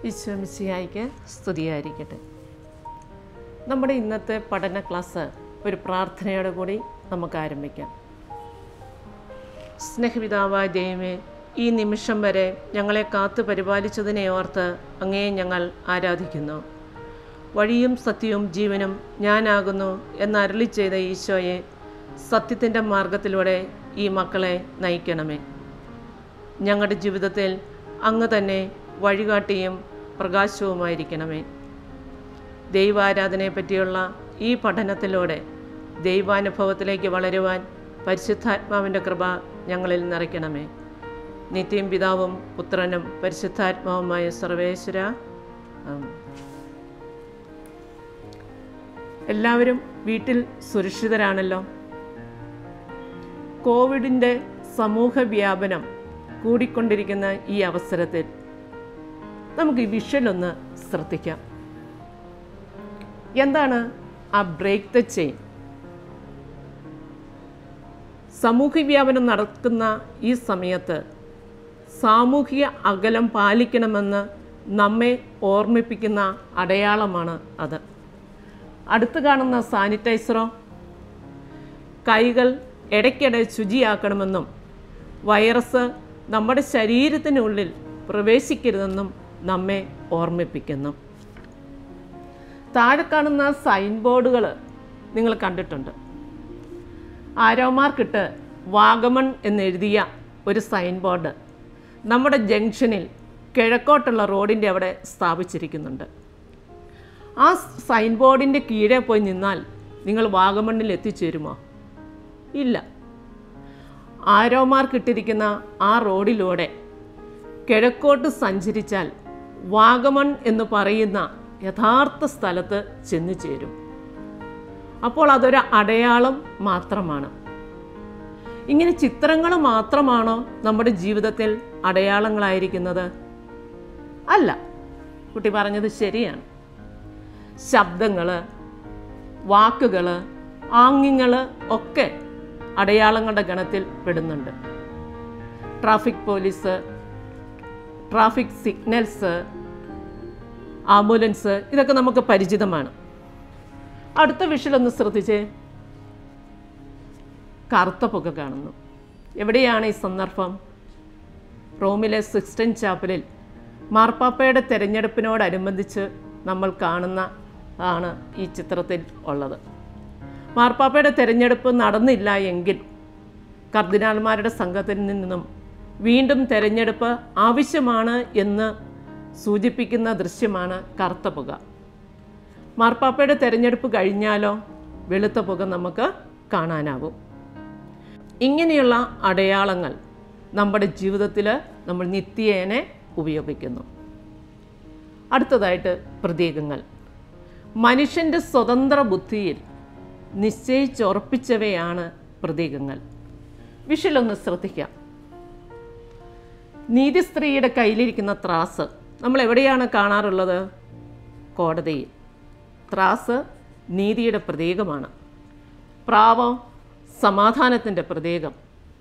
ഈശ്വമിശിയായിക്ക് സ്തുതിയായിരിക്കട്ടെ നമ്മുടെ ഇന്നത്തെ പഠന ക്ലാസ് ഒരു പ്രാർത്ഥനയോടെ കൂടി നമുക്ക് ആരംഭിക്കാം സ്നേഹപിതാവായ ദൈവമേ ഈ നിമിഷം വരെ ഞങ്ങളെ കാത്തു പരിപാലിച്ചതിനെ ഓർത്ത് അങ്ങേ ഞങ്ങൾ ആരാധിക്കുന്നു വഴിയും സത്യവും ജീവനും ഞാനാകുന്നു എന്നരുളി ചെയ്ത ഈശോയെ സത്യത്തിൻ്റെ മാർഗത്തിലൂടെ ഈ മക്കളെ നയിക്കണമേ ഞങ്ങളുടെ ജീവിതത്തിൽ അങ്ങ് തന്നെ വഴികാട്ടിയും പ്രകാശവുമായിരിക്കണമേ ദൈവാരാധനയെ പറ്റിയുള്ള ഈ പഠനത്തിലൂടെ ദൈവാനുഭവത്തിലേക്ക് വളരുവാൻ പരിശുദ്ധാത്മാവിൻ്റെ കൃപ ഞങ്ങളിൽ നിറയ്ക്കണമേ നിത്യം പിതാവും പുത്രനും പരിശുദ്ധാത്മാവുമായ സർവേശ്വര ആമേൻ. എല്ലാവരും വീട്ടിൽ സുരക്ഷിതരാണല്ലോ കോവിഡിൻ്റെ സമൂഹ വ്യാപനം കൂടിക്കൊണ്ടിരിക്കുന്ന ഈ അവസരത്തിൽ നമുക്ക് ഈ വിഷ്വൽ ഒന്ന് ശ്രദ്ധിക്കാം എന്താണ് ആ ബ്രേക്ക് ദ ചെയിൻ സമൂഹ വ്യാപനം നടക്കുന്ന ഈ സമയത്ത് സാമൂഹിക അകലം പാലിക്കണമെന്ന് നമ്മെ ഓർമ്മിപ്പിക്കുന്ന അടയാളമാണ് അത് അടുത്ത് കാണുന്ന സാനിറ്റൈസറോ കൈകൾ ഇടയ്ക്കിടെ ശുചിയാക്കണമെന്നും വൈറസ് നമ്മുടെ ശരീരത്തിനുള്ളിൽ പ്രവേശിക്കരുതെന്നും നമ്മെ ഓർമ്മിപ്പിക്കുന്നു താഴെ കാണുന്ന സൈൻ ബോർഡുകൾ നിങ്ങൾ കണ്ടിട്ടുണ്ട് ആരോമാർക്കിട്ട് വാഗമൺ എന്നെഴുതിയ ഒരു സൈൻ ബോർഡ് നമ്മുടെ ജംഗ്ഷനിൽ കിഴക്കോട്ടുള്ള റോഡിൻ്റെ അവിടെ സ്ഥാപിച്ചിരിക്കുന്നുണ്ട് ആ സൈൻ ബോർഡിൻ്റെ കീഴെ പോയി നിന്നാൽ നിങ്ങൾ വാഗമണ്ണിൽ എത്തിച്ചേരുമോ ഇല്ല ആരോമാർക്കിട്ടിരിക്കുന്ന ആ റോഡിലൂടെ കിഴക്കോട്ട് സഞ്ചരിച്ചാൽ വാഗമൺ എന്ന് പറയുന്ന യഥാർത്ഥ സ്ഥലത്ത് ചെന്നു ചേരും അപ്പോൾ അതൊരു അടയാളം മാത്രമാണ് ഇങ്ങനെ ചിത്രങ്ങൾ മാത്രമാണോ നമ്മുടെ ജീവിതത്തിൽ അടയാളങ്ങളായിരിക്കുന്നത് അല്ല കുട്ടി പറഞ്ഞത് ശരിയാണ് ശബ്ദങ്ങൾ വാക്കുകൾ ആംഗ്യങ്ങൾ ഒക്കെ അടയാളങ്ങളുടെ ഗണത്തിൽ പെടുന്നുണ്ട് traffic police traffic signals ambulance ഇതൊക്കെ നമുക്ക് പരിചിതമാണ് അടുത്ത വിഷയം ഒന്ന് ശ്രദ്ധിച്ചേ കറുത്ത പുക കാണുന്നു എവിടെയാണ് ഈ സന്ദർഭം റോമിലെ സിക്സ്റ്റൻ ചാപ്പലിൽ മാർപ്പാപ്പയുടെ തെരഞ്ഞെടുപ്പിനോടനുബന്ധിച്ച് നമ്മൾ കാണുന്ന ആണ് ഈ ചിത്രത്തിൽ ഉള്ളത് മാർപ്പാപ്പയുടെ തെരഞ്ഞെടുപ്പ് നടന്നില്ല എങ്കിൽ കർദിനാൾമാരുടെ സംഘത്തിൽ നിന്നും വീണ്ടും തെരഞ്ഞെടുപ്പ് ആവശ്യമാണ് എന്ന് സൂചിപ്പിക്കുന്ന ദൃശ്യമാണ് കറുത്ത പുക മാർപ്പാപ്പയുടെ തെരഞ്ഞെടുപ്പ് കഴിഞ്ഞാലോ വെളുത്ത പുക നമുക്ക് കാണാനാവും ഇങ്ങനെയുള്ള അടയാളങ്ങൾ നമ്മുടെ ജീവിതത്തിൽ നമ്മൾ നിത്യേനെ ഉപയോഗിക്കുന്നു അടുത്തതായിട്ട് പ്രതീകങ്ങൾ മനുഷ്യൻ്റെ സ്വതന്ത്ര ബുദ്ധിയിൽ നിശ്ചയിച്ചുറപ്പിച്ചവയാണ് പ്രതീകങ്ങൾ വിഷലൊന്ന് ശ്രദ്ധിക്കാം നീതിസ്ത്രീയുടെ കയ്യിലിരിക്കുന്ന ത്രാസ് നമ്മൾ എവിടെയാണ് കാണാറുള്ളത് കോടതിയിൽ ത്രാസ് നീതിയുടെ പ്രതീകമാണ് പ്രാവം സമാധാനത്തിൻ്റെ പ്രതീകം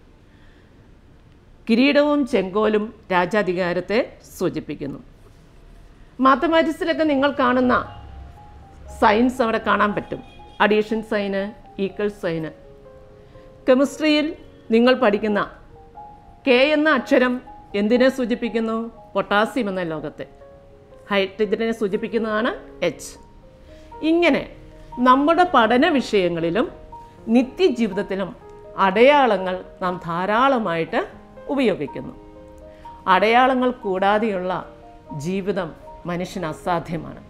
കിരീടവും ചെങ്കോലും രാജാധികാരത്തെ സൂചിപ്പിക്കുന്നു മാത്തമാറ്റിക്സിലൊക്കെ നിങ്ങൾ കാണുന്ന സൈൻസ് അവിടെ കാണാൻ പറ്റും അഡീഷൻ സൈന് ഈക്വൽ സൈന് കെമിസ്ട്രിയിൽ നിങ്ങൾ പഠിക്കുന്ന കെ എന്ന അക്ഷരം എന്തിനെ സൂചിപ്പിക്കുന്നു പൊട്ടാസ്യം എന്ന ലോകത്തെ ഹൈഡ്രജനെ സൂചിപ്പിക്കുന്നതാണ് എച്ച് ഇങ്ങനെ നമ്മുടെ പഠന വിഷയങ്ങളിലും നിത്യജീവിതത്തിലും അടയാളങ്ങൾ നാം ധാരാളമായിട്ട് ഉപയോഗിക്കുന്നു അടയാളങ്ങൾ കൂടാതെയുള്ള ജീവിതം മനുഷ്യന് അസാധ്യമാണ്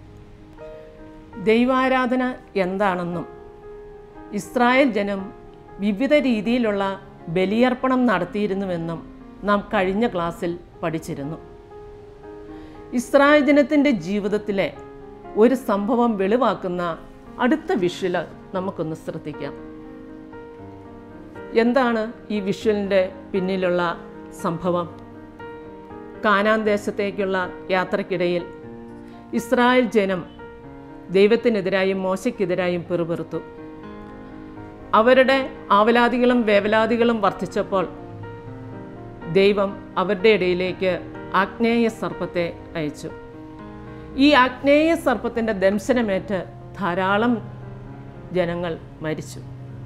ദൈവാരാധന എന്താണെന്നും ഇസ്രായേൽ ജനം വിവിധ രീതിയിലുള്ള ബലിയർപ്പണം നടത്തിയിരുന്നുവെന്നും നാം കഴിഞ്ഞ ക്ലാസ്സിൽ പഠിച്ചിരുന്നു ഇസ്രായേൽ ജനത്തിൻ്റെ ജീവിതത്തിലെ ഒരു സംഭവം വെളിവാക്കുന്ന അടുത്ത വിഷ്വല് നമുക്കൊന്ന് ശ്രദ്ധിക്കാം എന്താണ് ഈ വിഷ്വലിൻ്റെ പിന്നിലുള്ള സംഭവം കാനാൻ ദേശത്തേക്കുള്ള യാത്രക്കിടയിൽ ഇസ്രായേൽ ജനം ദൈവത്തിനെതിരായും മോശയ്ക്കെതിരായും പെറുപെറുത്തു അവരുടെ ആവലാദികളും വേവലാദികളും വർദ്ധിച്ചപ്പോൾ ദൈവം അവരുടെ ഇടയിലേക്ക് ആഗ്നേയ സർപ്പത്തെ അയച്ചു ഈ ആഗ്നേയ സർപ്പത്തിൻ്റെ ദംശനമേറ്റ് ധാരാളം ജനങ്ങൾ മരിച്ചു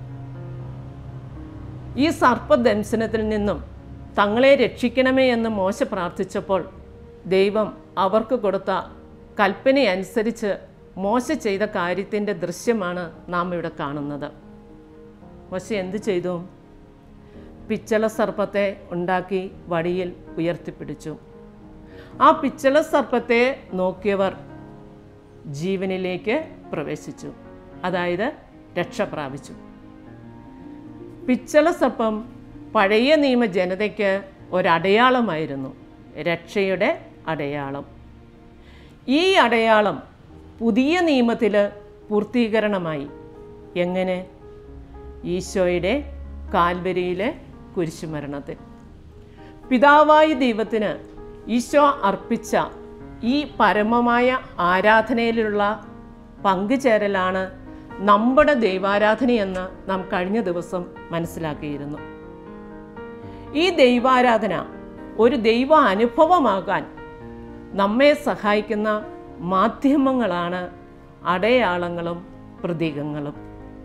ഈ സർപ്പദംശനത്തിൽ നിന്നും തങ്ങളെ രക്ഷിക്കണമേ എന്ന് മോശ പ്രാർത്ഥിച്ചപ്പോൾ ദൈവം അവർക്ക് കൊടുത്ത കൽപ്പനയനുസരിച്ച് മോശ ചെയ്ത കാര്യത്തിൻ്റെ ദൃശ്യമാണ് നാം ഇവിടെ കാണുന്നത് മോശ എന്ത് ചെയ്തു പിച്ചള സർപ്പത്തെ ഉണ്ടാക്കി വടിയിൽ ഉയർത്തിപ്പിടിച്ചു ആ പിച്ചള സർപ്പത്തെ നോക്കിയവർ ജീവനിലേക്ക് പ്രവേശിച്ചു അതായത് രക്ഷ പ്രാപിച്ചു പിച്ചള സർപ്പം പഴയ നിയമ ജനതയ്ക്ക് ഒരടയാളമായിരുന്നു രക്ഷയുടെ അടയാളം ഈ അടയാളം പുതിയ നിയമത്തിൽ പൂർത്തീകരണമായി എങ്ങനെ ഈശോയുടെ കാൽവരിയിലെ കുരിശുമരണത്തിൽ പിതാവായ ദൈവത്തിന് ഈശോ അർപ്പിച്ച ഈ പരമമായ ആരാധനയിലുള്ള പങ്കുചേരലാണ് നമ്മുടെ ദൈവാരാധനയെന്ന് നാം കഴിഞ്ഞ ദിവസം മനസ്സിലാക്കിയിരുന്നു ഈ ദൈവാരാധന ഒരു ദൈവ അനുഭവമാകാൻ നമ്മെ സഹായിക്കുന്ന മാധ്യമങ്ങളാണ് അടയാളങ്ങളും പ്രതീകങ്ങളും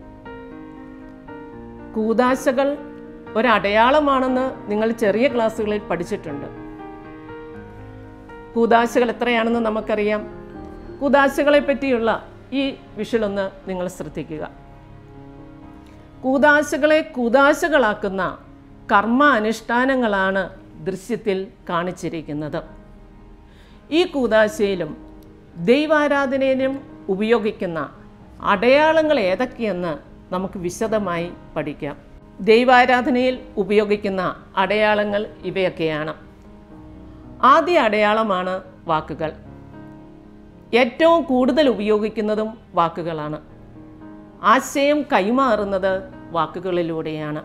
കൂതാശകൾ ഒരടയാളമാണെന്ന് നിങ്ങൾ ചെറിയ ക്ലാസ്സുകളിൽ പഠിച്ചിട്ടുണ്ട് കൂതാശകൾ എത്രയാണെന്ന് നമുക്കറിയാം കൂതാശകളെ പറ്റിയുള്ള ഈ വിഷലൊന്ന് നിങ്ങൾ ശ്രദ്ധിക്കുക കൂതാശകളെ കൂതാശകളാക്കുന്ന കർമ്മ അനുഷ്ഠാനങ്ങളാണ് ദൃശ്യത്തിൽ കാണിച്ചിരിക്കുന്നത് ഈ കൂതാശയിലും ദൈവാരാധനയിലും ഉപയോഗിക്കുന്ന അടയാളങ്ങൾ ഏതൊക്കെയെന്ന് നമുക്ക് വിശദമായി പഠിക്കാം ദൈവാരാധനയിൽ ഉപയോഗിക്കുന്ന അടയാളങ്ങൾ ഇവയൊക്കെയാണ് ആദ്യ അടയാളമാണ് വാക്കുകൾ ഏറ്റവും കൂടുതൽ ഉപയോഗിക്കുന്നതും വാക്കുകളാണ് ആശയം കൈമാറുന്നത് വാക്കുകളിലൂടെയാണ്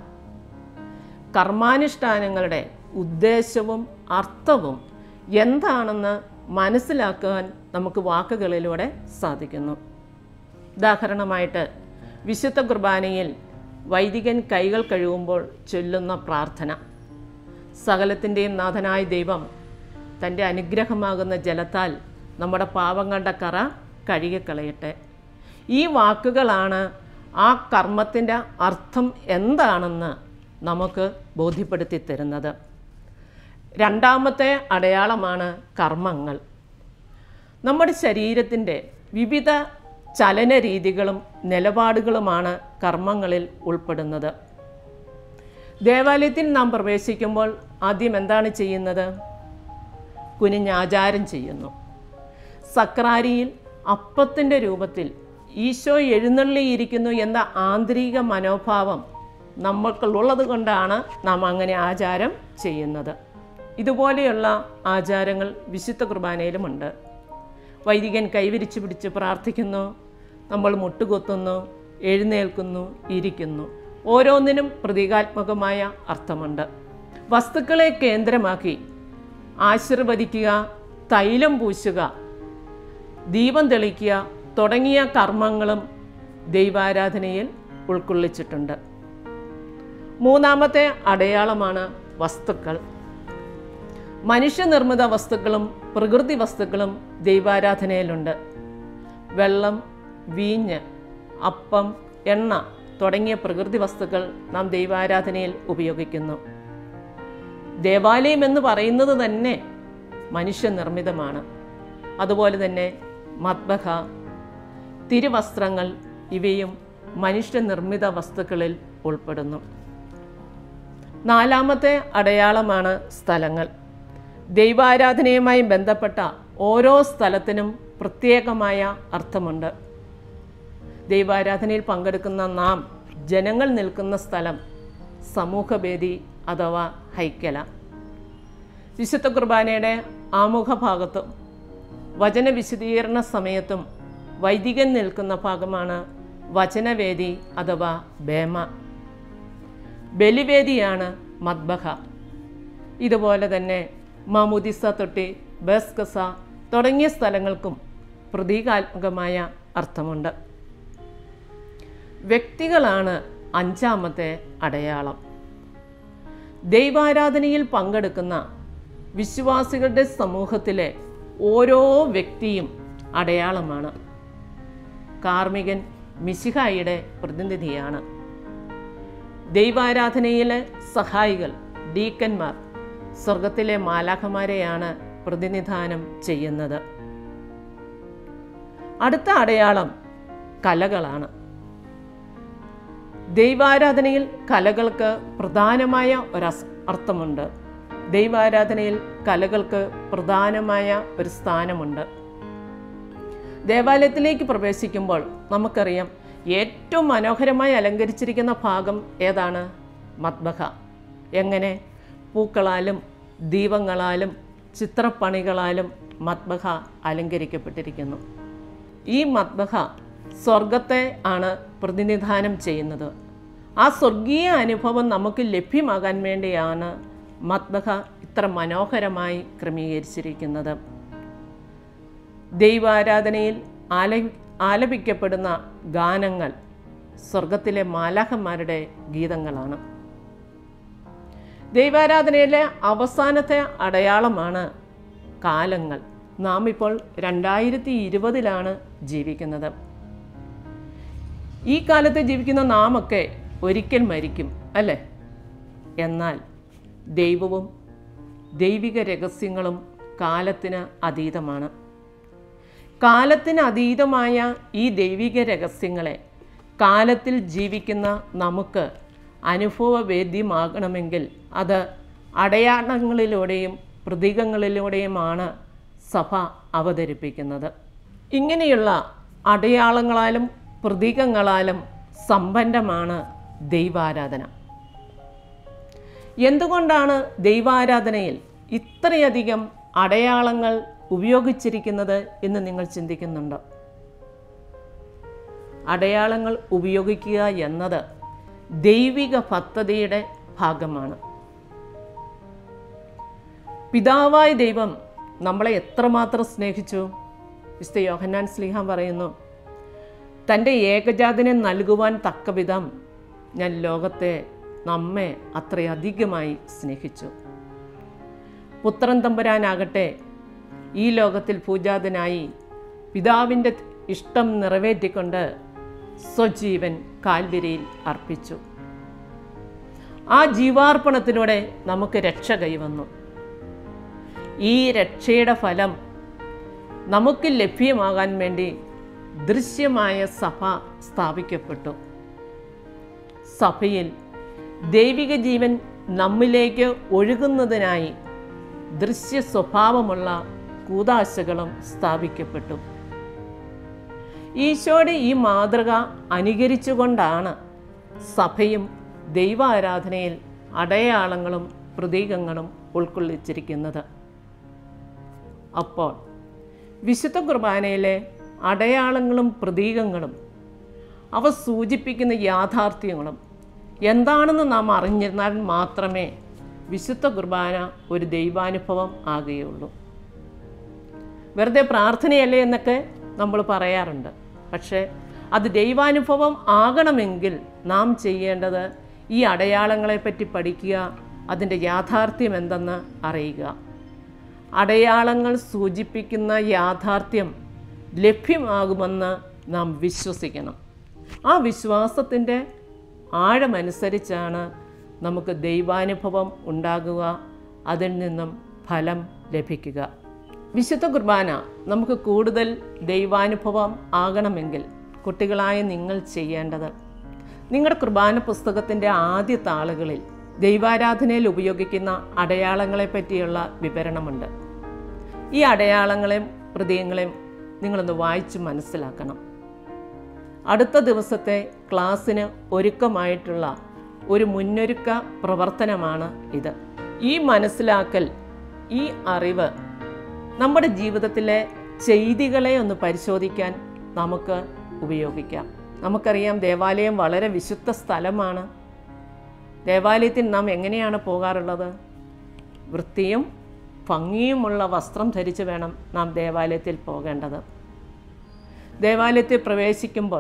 കർമാനുഷ്ഠാനങ്ങളുടെ ഉദ്ദേശവും അർത്ഥവും എന്താണെന്ന് മനസ്സിലാക്കാൻ നമുക്ക് വാക്കുകളിലൂടെ സാധിക്കുന്നു ഉദാഹരണമായിട്ട് വിശുദ്ധ കുർബാനയിൽ വൈദികൻ കൈകൾ കഴുകുമ്പോൾ ചൊല്ലുന്ന പ്രാർത്ഥന സകലത്തിൻ്റെയും നാഥനായ ദൈവം തൻ്റെ അനുഗ്രഹമാകുന്ന ജലത്താൽ നമ്മുടെ പാവങ്ങളുടെ കറ കഴുകിക്കളയട്ടെ ഈ വാക്കുകളാണ് ആ കർമ്മത്തിൻ്റെ അർത്ഥം എന്താണെന്ന് നമുക്ക് ബോധ്യപ്പെടുത്തി തരുന്നത് രണ്ടാമത്തെ അടയാളമാണ് കർമ്മങ്ങൾ നമ്മുടെ ശരീരത്തിൻ്റെ വിവിധ ചലന രീതികളും നിലപാടുകളുമാണ് കർമ്മങ്ങളിൽ ഉൾപ്പെടുന്നത് ദേവാലയത്തിൽ നാം പ്രവേശിക്കുമ്പോൾ ആദ്യം എന്താണ് ചെയ്യുന്നത് കുനിഞ്ഞാചാരം ചെയ്യുന്നു സക്രാരിയിൽ അപ്പത്തിൻ്റെ രൂപത്തിൽ ഈശോ എഴുന്നള്ളിയിരിക്കുന്നു എന്ന ആന്തരിക മനോഭാവം നമ്മൾക്കുള്ളത് കൊണ്ടാണ് നാം അങ്ങനെ ആചാരം ചെയ്യുന്നത് ഇതുപോലെയുള്ള ആചാരങ്ങൾ വിശുദ്ധ കുർബാനയിലുമുണ്ട് വൈദികൻ കൈവിരിച്ചു പിടിച്ച് പ്രാർത്ഥിക്കുന്നു നമ്മൾ മുട്ടുകൊത്തുന്നു എഴുന്നേൽക്കുന്നു ഇരിക്കുന്നു ഓരോന്നിനും പ്രതീകാത്മകമായ അർത്ഥമുണ്ട് വസ്തുക്കളെ കേന്ദ്രമാക്കി ആശീർവദിക്കുക തൈലം പൂശുക ദീപം തെളിക്കുക തുടങ്ങിയ കർമ്മങ്ങളും ദൈവാരാധനയിൽ ഉൾക്കൊള്ളിച്ചിട്ടുണ്ട് മൂന്നാമത്തെ അടയാളമാണ് വസ്തുക്കൾ മനുഷ്യനിർമ്മിത വസ്തുക്കളും പ്രകൃതി വസ്തുക്കളും ദൈവാരാധനയിലുണ്ട് വെള്ളം വീഞ്ഞ് അപ്പം എണ്ണ തുടങ്ങിയ പ്രകൃതി വസ്തുക്കൾ നാം ദൈവാരാധനയിൽ ഉപയോഗിക്കുന്നു ദേവാലയം എന്ന് പറയുന്നത് തന്നെ മനുഷ്യനിർമ്മിതമാണ് അതുപോലെ തന്നെ മത്ബഹ തിരുവസ്ത്രങ്ങൾ ഇവയും മനുഷ്യനിർമ്മിത വസ്തുക്കളിൽ ഉൾപ്പെടുന്നു നാലാമത്തെ അടയാളമാണ് സ്ഥലങ്ങൾ ദൈവാരാധനയുമായി ബന്ധപ്പെട്ട ഓരോ സ്ഥലത്തിനും പ്രത്യേകമായ അർത്ഥമുണ്ട് ദൈവാരാധനയിൽ പങ്കെടുക്കുന്ന നാം ജനങ്ങൾ നിൽക്കുന്ന സ്ഥലം സമൂഹവേദി അഥവാ ഹൈക്കല വിശുദ്ധ കുർബാനയുടെ ആമുഖഭാഗത്തും വചന വിശദീകരണ സമയത്തും വൈദികൻ നിൽക്കുന്ന ഭാഗമാണ് വചനവേദി അഥവാ ബേമ ബലിവേദിയാണ് മദ്ബഹ ഇതുപോലെ തന്നെ മാമുദിസ തൊട്ടി ബസ്കസ തുടങ്ങിയ സ്ഥലങ്ങൾക്കും പ്രതീകാത്മകമായ അർത്ഥമുണ്ട് വ്യക്തികളാണ് അഞ്ചാമത്തെ അടയാളം ദൈവാരാധനയിൽ പങ്കെടുക്കുന്ന വിശ്വാസികളുടെ സമൂഹത്തിലെ ഓരോ വ്യക്തിയും അടയാളമാണ് കാർമികൻ മിശിഹായിയുടെ പ്രതിനിധിയാണ് ദൈവാരാധനയിലെ സഹായികൾ ഡീക്കന്മാർ സ്വർഗത്തിലെ മാലാഖമാരെയാണ് പ്രതിനിധാനം ചെയ്യുന്നത് അടുത്ത അടയാളം കലകളാണ് ദൈവാരാധനയിൽ കലകൾക്ക് പ്രധാനമായ ഒരു അർത്ഥമുണ്ട് ദൈവാരാധനയിൽ കലകൾക്ക് പ്രധാനമായ ഒരു സ്ഥാനമുണ്ട് ദേവാലയത്തിലേക്ക് പ്രവേശിക്കുമ്പോൾ നമുക്കറിയാം ഏറ്റവും മനോഹരമായി അലങ്കരിച്ചിരിക്കുന്ന ഭാഗം ഏതാണ് മത്ബഹ എങ്ങനെ പൂക്കളാലും ദീപങ്ങളാലും ചിത്രപ്പണികളാലും മത്ബഹ അലങ്കരിക്കപ്പെട്ടിരിക്കുന്നു ഈ മത്ബഹ സ്വർഗത്തെ ആണ് പ്രതിനിധാനം ചെയ്യുന്നത് ആ സ്വർഗീയ അനുഭവം നമുക്ക് ലഭ്യമാകാൻ വേണ്ടിയാണ് മത്ബഹ ഇത്ര മനോഹരമായി ക്രമീകരിച്ചിരിക്കുന്നത് ദൈവാരാധനയിൽ ആല ആലപിക്കപ്പെടുന്ന ഗാനങ്ങൾ സ്വർഗത്തിലെ മാലാഹന്മാരുടെ ഗീതങ്ങളാണ് ദൈവാരാധനയിലെ അവസാനത്തെ അടയാളമാണ് കാലങ്ങൾ നാം ഇപ്പോൾ രണ്ടായിരത്തി ഇരുപതിലാണ് ജീവിക്കുന്നത് ഈ കാലത്ത് ജീവിക്കുന്ന നാമൊക്കെ ഒരിക്കൽ മരിക്കും അല്ലേ എന്നാൽ ദൈവവും ദൈവിക രഹസ്യങ്ങളും കാലത്തിന് അതീതമാണ് കാലത്തിന് അതീതമായ ഈ ദൈവിക രഹസ്യങ്ങളെ കാലത്തിൽ ജീവിക്കുന്ന നമുക്ക് അനുഭവവേദ്യമാകണമെങ്കിൽ അത് അടയാളങ്ങളിലൂടെയും പ്രതീകങ്ങളിലൂടെയുമാണ് സഭ അവതരിപ്പിക്കുന്നത് ഇങ്ങനെയുള്ള അടയാളങ്ങളാലും പ്രതീകങ്ങളാലും സമ്പന്നമാണ് ദൈവാരാധന എന്തുകൊണ്ടാണ് ദൈവാരാധനയിൽ ഇത്രയധികം അടയാളങ്ങൾ ഉപയോഗിച്ചിരിക്കുന്നത് എന്ന് നിങ്ങൾ ചിന്തിക്കുന്നുണ്ടോ അടയാളങ്ങൾ ഉപയോഗിക്കുക എന്നത് ദൈവിക പദ്ധതിയുടെ ഭാഗമാണ് പിതാവായ ദൈവം നമ്മളെ എത്രമാത്രം സ്നേഹിച്ചു വിശുദ്ധ യോഹന്നാൻ സ്ലീഹാൻ പറയുന്നു തൻ്റെ ഏകജാതിനെ നൽകുവാൻ തക്കവിധം ഞാൻ ലോകത്തെ നമ്മെ അത്രയധികമായി സ്നേഹിച്ചു പുത്രൻ തമ്പുരാനാകട്ടെ ഈ ലോകത്തിൽ പൂജാതനായി പിതാവിൻ്റെ ഇഷ്ടം നിറവേറ്റിക്കൊണ്ട് സ്വജീവൻ കാൽവിരിയിൽ അർപ്പിച്ചു ആ ജീവാർപ്പണത്തിലൂടെ നമുക്ക് രക്ഷ കൈവന്നു ഈ രക്ഷയുടെ ഫലം നമുക്ക് ലഭ്യമാകാൻ വേണ്ടി ദൃശ്യമായ സഭ സ്ഥാപിക്കപ്പെട്ടു സഭയിൽ ദൈവിക ജീവൻ നമ്മിലേക്ക് ഒഴുകുന്നതിനായി ദൃശ്യ സ്വഭാവമുള്ള കൂതാശകളും സ്ഥാപിക്കപ്പെട്ടു ഈശോയുടെ ഈ മാതൃക അനുകരിച്ചുകൊണ്ടാണ് സഭയും ദൈവാരാധനയിൽ അടയാളങ്ങളും പ്രതീകങ്ങളും ഉൾക്കൊള്ളിച്ചിരിക്കുന്നത് അപ്പോൾ വിശുദ്ധ കുർബാനയിലെ അടയാളങ്ങളും പ്രതീകങ്ങളും അവ സൂചിപ്പിക്കുന്ന യാഥാർത്ഥ്യങ്ങളും എന്താണെന്ന് നാം അറിഞ്ഞിരുന്നാൽ മാത്രമേ വിശുദ്ധ കുർബാന ഒരു ദൈവാനുഭവം ആകുകയുള്ളൂ വെറുതെ പ്രാർത്ഥനയല്ലേ എന്നൊക്കെ നമ്മൾ പറയാറുണ്ട് പക്ഷേ അത് ദൈവാനുഭവം ആകണമെങ്കിൽ നാം ചെയ്യേണ്ടത് ഈ അടയാളങ്ങളെപ്പറ്റി പഠിക്കുക അതിൻ്റെ യാഥാർത്ഥ്യം എന്തെന്ന് അറിയുക അടയാളങ്ങൾ സൂചിപ്പിക്കുന്ന യാഥാർത്ഥ്യം ലഭ്യമാകുമെന്ന് നാം വിശ്വസിക്കണം ആ വിശ്വാസത്തിൻ്റെ ആഴമനുസരിച്ചാണ് നമുക്ക് ദൈവാനുഭവം ഉണ്ടാകുക അതിൽ നിന്നും ഫലം ലഭിക്കുക വിശുദ്ധ കുർബാന നമുക്ക് കൂടുതൽ ദൈവാനുഭവം ആകണമെങ്കിൽ കുട്ടികളായ നിങ്ങൾ ചെയ്യേണ്ടത് നിങ്ങളുടെ കുർബാന പുസ്തകത്തിൻ്റെ ആദ്യ താളുകളിൽ ദൈവാരാധനയിൽ ഉപയോഗിക്കുന്ന അടയാളങ്ങളെ പറ്റിയുള്ള വിവരണമുണ്ട് ഈ അടയാളങ്ങളെയും പ്രതീകങ്ങളെയും നിങ്ങളൊന്ന് വായിച്ച് മനസ്സിലാക്കണം അടുത്ത ദിവസത്തെ ക്ലാസ്സിന് ഒരുക്കമായിട്ടുള്ള ഒരു മുന്നൊരുക്ക പ്രവർത്തനമാണ് ഇത് ഈ മനസ്സിലാക്കൽ ഈ അറിവ് നമ്മുടെ ജീവിതത്തിലെ ചെയ്തികളെ ഒന്ന് പരിശോധിക്കാൻ നമുക്ക് ഉപയോഗിക്കാം നമുക്കറിയാം ദേവാലയം വളരെ വിശുദ്ധ സ്ഥലമാണ് ദേവാലയത്തിൽ നാം എങ്ങനെയാണ് പോകാറുള്ളത് വൃത്തിയും ഭംഗിയുമുള്ള വസ്ത്രം ധരിച്ച് വേണം നാം ദേവാലയത്തിൽ പോകേണ്ടത് ദേവാലയത്തിൽ പ്രവേശിക്കുമ്പോൾ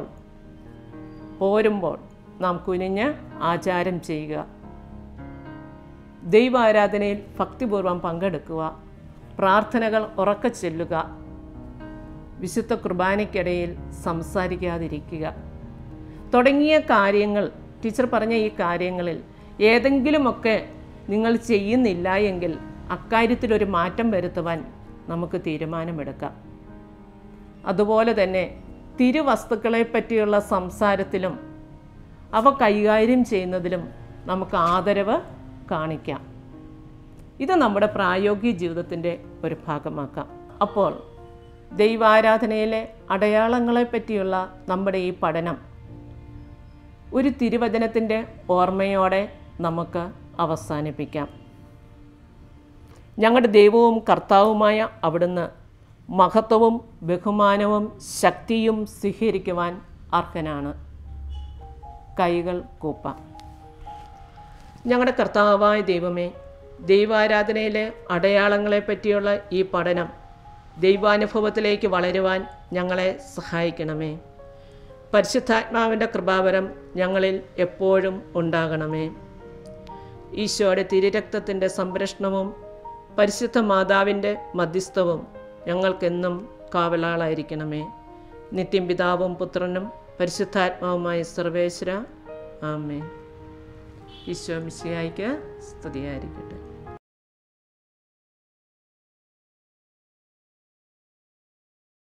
പോരുമ്പോൾ നാം കുനിഞ്ഞ് ആചാരം ചെയ്യുക ദൈവാരാധനയിൽ ഭക്തിപൂർവ്വം പങ്കെടുക്കുക പ്രാർത്ഥനകൾ ഉറക്കെ ചെല്ലുക വിശുദ്ധ കുർബാനയ്ക്കിടയിൽ സംസാരിക്കാതിരിക്കുക തുടങ്ങിയ കാര്യങ്ങൾ ടീച്ചർ പറഞ്ഞ ഈ കാര്യങ്ങളിൽ ഏതെങ്കിലുമൊക്കെ നിങ്ങൾ ചെയ്യുന്നില്ല എങ്കിൽ അക്കാര്യത്തിലൊരു മാറ്റം വരുത്തുവാൻ നമുക്ക് തീരുമാനമെടുക്കാം അതുപോലെ തന്നെ തിരുവസ്തുക്കളെ പറ്റിയുള്ള സംസാരത്തിലും അവ കൈകാര്യം ചെയ്യുന്നതിലും നമുക്ക് ആദരവ് കാണിക്കാം ഇത് നമ്മുടെ പ്രായോഗിക ജീവിതത്തിൻ്റെ ഒരു ഭാഗമാക്കാം അപ്പോൾ ദൈവാരാധനയിലെ അടയാളങ്ങളെ പറ്റിയുള്ള നമ്മുടെ ഈ പഠനം ഒരു തിരുവചനത്തിൻ്റെ ഓർമ്മയോടെ നമുക്ക് അവസാനിപ്പിക്കാം ഞങ്ങളുടെ ദൈവവും കർത്താവുമായ അവിടുന്ന് മഹത്വവും ബഹുമാനവും ശക്തിയും സ്വീകരിക്കുവാൻ അർഹനാണ് കൈകൾ കൂപ്പാം ഞങ്ങളുടെ കർത്താവായ ദൈവമേ ദൈവാരാധനയിലെ അടയാളങ്ങളെ പറ്റിയുള്ള ഈ പഠനം ദൈവാനുഭവത്തിലേക്ക് വളരുവാൻ ഞങ്ങളെ സഹായിക്കണമേ പരിശുദ്ധാത്മാവിൻ്റെ കൃപാവരം ഞങ്ങളിൽ എപ്പോഴും ഉണ്ടാകണമേ ഈശോയുടെ തിരുരക്തത്തിൻ്റെ സംരക്ഷണവും പരിശുദ്ധ മാതാവിൻ്റെ മധ്യസ്ഥവും ഞങ്ങൾക്കെന്നും കാവലാളായിരിക്കണമേ നിത്യം പിതാവും പുത്രനും പരിശുദ്ധാത്മാവുമായ സർവേശ്വര ആമേ ഈശോ മിശിയായിക്ക് സ്തുതിയായിരിക്കട്ടെ